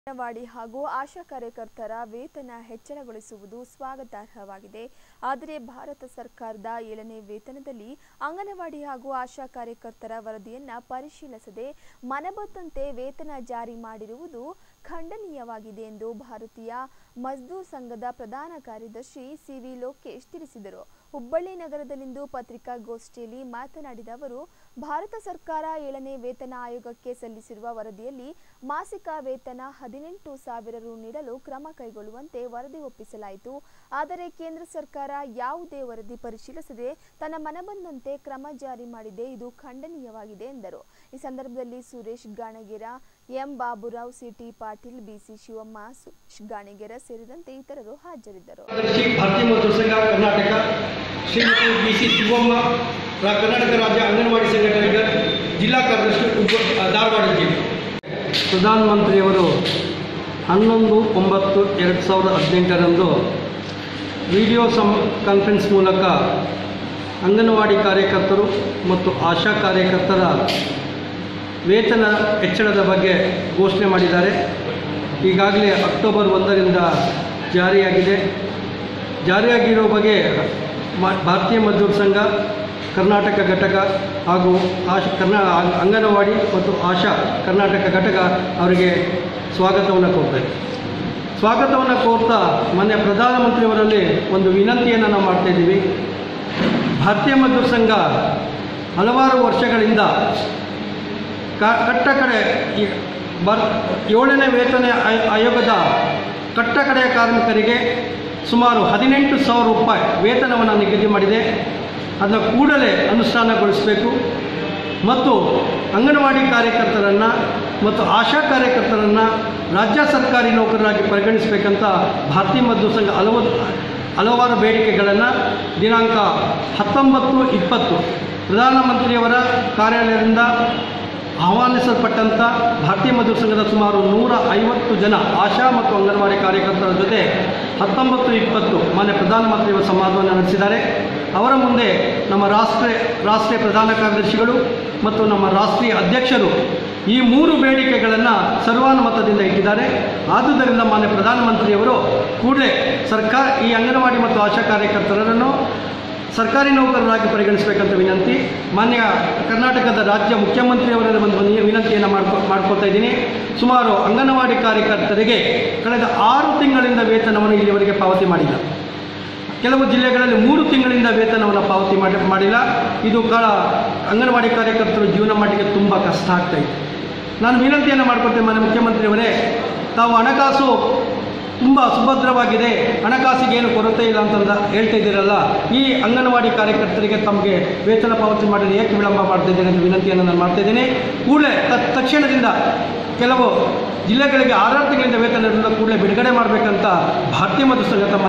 ಅಂಗನವಾಡಿ ಹಾಗೂ ಆಶಾ ಕಾರ್ಯಕರ್ತರ ವೇತನ ಹೆಚ್ಚಳಗೊಳಿಸುವುದು ಸ್ವಾಗತಾರ್ಹವಾಗಿದೆ ಆದರೆ ಭಾರತ ಸರ್ಕಾರದ ಏಳನೇ ವೇತನದಲ್ಲಿ ಅಂಗನವಾಡಿ ಹಾಗೂ ಆಶಾ ಕಾರ್ಯಕರ್ತರ ವರದಿಯನ್ನ ಪರಿಶೀಲಿಸದೆ ಮನಬಂದಂತೆ ವೇತನ ಜಾರಿ ಮಾಡಿರುವುದು ಖಂಡನೀಯವಾಗಿದೆ ಎಂದು ಭಾರತೀಯ ಮಜ್ದೂರ್ ಸಂಘದ ಪ್ರಧಾನ ಕಾರ್ಯದರ್ಶಿ ಸಿವಿ ಲೋಕೇಶ್ ತಿಳಿಸಿದರು ಹುಬ್ಬಳ್ಳಿ ನಗರದಲ್ಲಿಂದು ಪತ್ರಿಕಾಗೋಷ್ಠಿಯಲ್ಲಿ ಮಾತನಾಡಿದ ಅವರು ಭಾರತ ಸರ್ಕಾರ ಏಳನೇ ವೇತನ ಆಯೋಗಕ್ಕೆ ಸಲ್ಲಿಸಿರುವ ವರದಿಯಲ್ಲಿ ಮಾಸಿಕ ವೇತನ ಹದಿನೆಂಟು ಸಾವಿರ ರು ನೀಡಲು ಕ್ರಮ ಕೈಗೊಳ್ಳುವಂತೆ ವರದಿ ಒಪ್ಪಿಸಲಾಯಿತು ಆದರೆ ಕೇಂದ್ರ ಸರ್ಕಾರ ಯಾವುದೇ ವರದಿ ಪರಿಶೀಲಿಸದೆ ತನ್ನ ಮನಬಂದಂತೆ ಕ್ರಮ ಜಾರಿ ಮಾಡಿದೆ ಇದು ಖಂಡನೀಯವಾಗಿದೆ ಎಂದರು ಈ ಸಂದರ್ಭದಲ್ಲಿ Suresh Ganagera M Baburao C T Patil B C Shivamma Suresh Ganigera ಸೇರಿದಂತೆ ಇತರರು ಹಾಜರಿದ್ದರು ಕಾರ್ಯದರ್ಶಿ ಭಾರತೀಯ ಮಜ್ದೂರ್ ಸಂಘ ಕರ್ನಾಟಕ ಶ್ರೀಮತಿ ಬಿ ಸಿ ಶಿವಮ್ಮ ರಾ- ಕರ್ನಾಟಕ ರಾಜ್ಯ ಅಂಗನವಾಡಿ ಸಂಘಟನೆಗಳ ಜಿಲ್ಲಾ ಕಾರ್ಯದರ್ಶಿ ಹುಬ್ಬ- ಧಾರವಾಡ ಜಿಲ್ಲೆ ಪ್ರಧಾನಮಂತ್ರಿಯವರು ಹನ್ನೊಂದು ಒಂಬತ್ತು ಎರಡು ಸಾವಿರದ ಹದಿನೆಂಟರಂದು ವಿಡಿಯೋ ಸಂ ಕಾನ್ಫರೆನ್ಸ್ ಮೂಲಕ ಅಂಗನವಾಡಿ ಕಾರ್ಯಕರ್ತರು ಮತ್ತು ಆಶಾ ಕಾರ್ಯಕರ್ತರ ವೇತನ ಹೆಚ್ಚಳದ ಬಗ್ಗೆ ಘೋಷಣೆ ಮಾಡಿದ್ದಾರೆ ಈಗಾಗಲೇ ಅಕ್ಟೋಬರ್ ಒಂದರಿಂದ ಜಾರಿಯಾಗಿದೆ ಜಾರಿಯಾಗಿರೋ ಬಗ್ಗೆ ಮ- ಭಾರತೀಯ ಮಜ್ದೂರ್ ಸಂಘ ಕರ್ನಾಟಕ ಘಟಕ ಹಾಗೂ ಆಶ್ ಕರ್ನಾ ಅಂಗನವಾಡಿ ಮತ್ತು ಆಶಾ ಕರ್ನಾಟಕ ಘಟಕ ಅವರಿಗೆ ಸ್ವಾಗತವನ್ನು ಕೋರ್ತೇವೆ ಸ್ವಾಗತವನ್ನು ಕೋರ್ತಾ ಮೊನ್ನೆ ಪ್ರಧಾನಮಂತ್ರಿಯವರಲ್ಲಿ ಒಂದು ವಿನಂತಿಯನ್ನು ನಾವು ಮಾಡ್ತಾಯಿದ್ದೀವಿ ಭಾರತೀಯ ಮಜ್ದೂರ್ ಸಂಘ ಹಲವಾರು ವರ್ಷಗಳಿಂದ ಕ ಕಟ್ಟ ಕಡೆ ಈ ಬರ್ ಏಳನೇ ವೇತನ ಆಯ್- ಆಯೋಗದ ಕಟ್ಟ ಕಡೆಯ ಕಾರ್ಮಿಕರಿಗೆ ಸುಮಾರು ಹದಿನೆಂಟು ಸಾವಿರ ರೂಪಾಯಿ ವೇತನವನ್ನು ನಿಗದಿ ಮಾಡಿದೆ ಅದನ್ನು ಕೂಡಲೇ ಅನುಷ್ಠಾನಗೊಳಿಸಬೇಕು ಮತ್ತು ಅಂಗನವಾಡಿ ಕಾರ್ಯಕರ್ತರನ್ನು ಮತ್ತು ಆಶಾ ಕಾರ್ಯಕರ್ತರನ್ನು ರಾಜ್ಯ ಸರ್ಕಾರಿ ನೌಕರರಾಗಿ ಪರಿಗಣಿಸಬೇಕಂತ ಭಾರತೀಯ ಮಜ್ದೂರ್ ಸಂಘ ಹಲವು ಹಲವಾರು ಬೇಡಿಕೆಗಳನ್ನು ದಿನಾಂಕ ಹತ್ತೊಂಬತ್ತು ಇಪ್ಪತ್ತು ಪ್ರಧಾನಮಂತ್ರಿಯವರ ಕಾರ್ಯಾಲಯದಿಂದ ಆಹ್ವಾನಿಸಲ್ಪಟ್ಟಂಥ ಭಾರತೀಯ ಮಜ್ದೂರ್ ಸಂಘದ ಸುಮಾರು ನೂರ ಐವತ್ತು ಜನ ಆಶಾ ಮತ್ತು ಅಂಗನವಾಡಿ ಕಾರ್ಯಕರ್ತರ ಜೊತೆ ಹತ್ತೊಂಬತ್ತು ಇಪ್ಪತ್ತು ಮಾನ್ಯ ಪ್ರಧಾನಮಂತ್ರಿಯವರು ಸಂವಾದವನ್ನು ನಡೆಸಿದ್ದಾರೆ ಅವರ ಮುಂದೆ ನಮ್ಮ ರಾಷ್ಟ್ರೀಯ ರಾಷ್ಟ್ರೀಯ ಪ್ರಧಾನ ಕಾರ್ಯದರ್ಶಿಗಳು ಮತ್ತು ನಮ್ಮ ರಾಷ್ಟ್ರೀಯ ಅಧ್ಯಕ್ಷರು ಈ ಮೂರು ಬೇಡಿಕೆಗಳನ್ನು ಸರ್ವಾನುಮತದಿಂದ ಇಟ್ಟಿದ್ದಾರೆ ಆದುದರಿಂದ ಮಾನ್ಯ ಪ್ರಧಾನಮಂತ್ರಿಯವರು ಕೂಡಲೇ ಸರ್ಕಾರ ಈ ಅಂಗನವಾಡಿ ಮತ್ತು ಆಶಾ ಕಾರ್ಯಕರ್ತರನ್ನು ಸರ್ಕಾರಿ ನೌಕರರಾಗಿ ಪರಿಗಣಿಸಬೇಕಂತ ವಿನಂತಿ ಮಾನ್ಯ ಕರ್ನಾಟಕದ ರಾಜ್ಯ ಮುಖ್ಯಮಂತ್ರಿಯವರಲ್ಲಿ ಒಂದು ವಿನ- ವಿನಂತಿಯನ್ನು ಮಾಡ್ಕೊ ಮಾಡ್ಕೊತಾ ಇದ್ದೀನಿ ಸುಮಾರು ಅಂಗನವಾಡಿ ಕಾರ್ಯಕರ್ತರಿಗೆ ಕಳೆದ ಆರು ತಿಂಗಳಿಂದ ವೇತನವನ್ನು ಇಲ್ಲಿವರೆಗೆ ಪಾವತಿ ಮಾಡಿಲ್ಲ ಕೆಲವು ಜಿಲ್ಲೆಗಳಲ್ಲಿ ಮೂರು ತಿಂಗಳಿಂದ ವೇತನವನ್ನು ಪಾವತಿ ಮಾಡಿ ಮಾಡಿಲ್ಲ ಇದು ಕ ಅಂಗನವಾಡಿ ಕಾರ್ಯಕರ್ತರು ಜೀವನ ಮಾಡಲಿಕ್ಕೆ ತುಂಬ ಕಷ್ಟ ಆಗ್ತಾ ಇದೆ ನಾನು ವಿನಂತಿಯನ್ನು ಮಾಡ್ಕೊಳ್ತೇನೆ ಮಾನ್ಯ ಮುಖ್ಯಮಂತ್ರಿಯವರೇ ತಾವು ಹಣಕಾಸು ತುಂಬ ಸುಭದ್ರವಾಗಿದೆ ಹಣಕಾಸಿಗೆ ಏನು ಕೊರತೆ ಇಲ್ಲ ಅಂತಂದ ಹೇಳ್ತಾ ಇದ್ದೀರಲ್ಲ ಈ ಅಂಗನವಾಡಿ ಕಾರ್ಯಕರ್ತರಿಗೆ ತಮಗೆ ವೇತನ ಪಾವತಿ ಮಾಡಲು ಏಕೆ ವಿಳಂಬ ಮಾಡ್ತಾ ಇದ್ದೇನೆ ಅಂತ ವಿನಂತಿಯನ್ನು ನಾನು ಮಾಡ್ತಾ ಇದ್ದೇನೆ ಕೂಡಲೇ ತ- ತಕ್ಷಣದಿಂದ ಕೆಲವು ಜಿಲ್ಲೆಗಳಿಗೆ ಆರಾರು ತಿಂಗಳಿಂದ ವೇತನದಿಂದ ಕೂಡಲೇ ಬಿಡುಗಡೆ ಮಾಡಬೇಕಂತ ಭಾರತೀಯ ಮತ್ತು ಸಂಘ ತಮ್ಮ